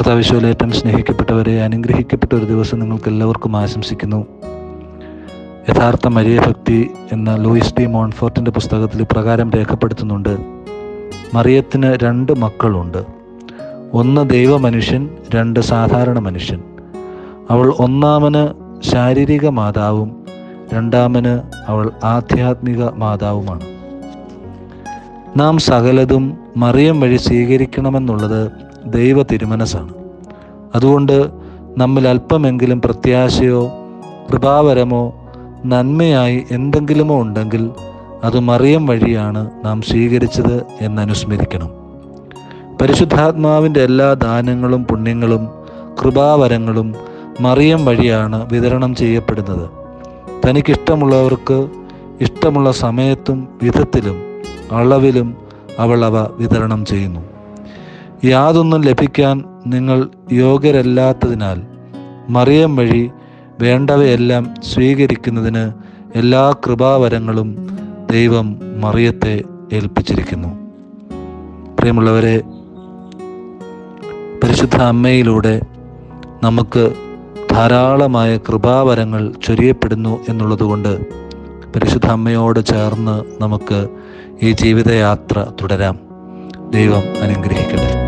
കർത്താവിശ്വലേറ്റം സ്നേഹിക്കപ്പെട്ടവരെ അനുഗ്രഹിക്കപ്പെട്ട ഒരു ദിവസം നിങ്ങൾക്ക് എല്ലാവർക്കും ആശംസിക്കുന്നു യഥാർത്ഥ മരിയഭക്തി എന്ന ലൂയിസ് ഡി മോൺഫോർട്ടിൻ്റെ പുസ്തകത്തിൽ ഇപ്രകാരം രേഖപ്പെടുത്തുന്നുണ്ട് മറിയത്തിന് രണ്ട് മക്കളുണ്ട് ഒന്ന് ദൈവ മനുഷ്യൻ രണ്ട് സാധാരണ മനുഷ്യൻ അവൾ ഒന്നാമന് ശാരീരിക മാതാവും രണ്ടാമന് അവൾ ആധ്യാത്മിക മാതാവുമാണ് നാം സകലതും മറിയം വഴി സ്വീകരിക്കണമെന്നുള്ളത് ദൈവ തിരുമനസ്സാണ് അതുകൊണ്ട് നമ്മിൽ അല്പമെങ്കിലും പ്രത്യാശയോ കൃപാവരമോ നന്മയായി എന്തെങ്കിലുമോ ഉണ്ടെങ്കിൽ അത് മറിയം വഴിയാണ് നാം സ്വീകരിച്ചത് എന്നനുസ്മരിക്കണം പരിശുദ്ധാത്മാവിൻ്റെ എല്ലാ ദാനങ്ങളും പുണ്യങ്ങളും കൃപാവരങ്ങളും മറിയം വഴിയാണ് വിതരണം ചെയ്യപ്പെടുന്നത് തനിക്കിഷ്ടമുള്ളവർക്ക് ഇഷ്ടമുള്ള സമയത്തും വിധത്തിലും അളവിലും അവൾ അവ വിതരണം ചെയ്യുന്നു യാതൊന്നും ലഭിക്കാൻ നിങ്ങൾ യോഗ്യരല്ലാത്തതിനാൽ മറിയം വഴി വേണ്ടവയെല്ലാം സ്വീകരിക്കുന്നതിന് എല്ലാ കൃപാവരങ്ങളും ദൈവം മറിയത്തെ ഏൽപ്പിച്ചിരിക്കുന്നു പ്രിയമുള്ളവരെ പരിശുദ്ധ അമ്മയിലൂടെ നമുക്ക് ധാരാളമായ കൃപാവരങ്ങൾ ചൊരിയപ്പെടുന്നു എന്നുള്ളതുകൊണ്ട് പരിശുദ്ധ അമ്മയോട് ചേർന്ന് നമുക്ക് ഈ ജീവിതയാത്ര തുടരാം ദൈവം അനുഗ്രഹിക്കട്ടെ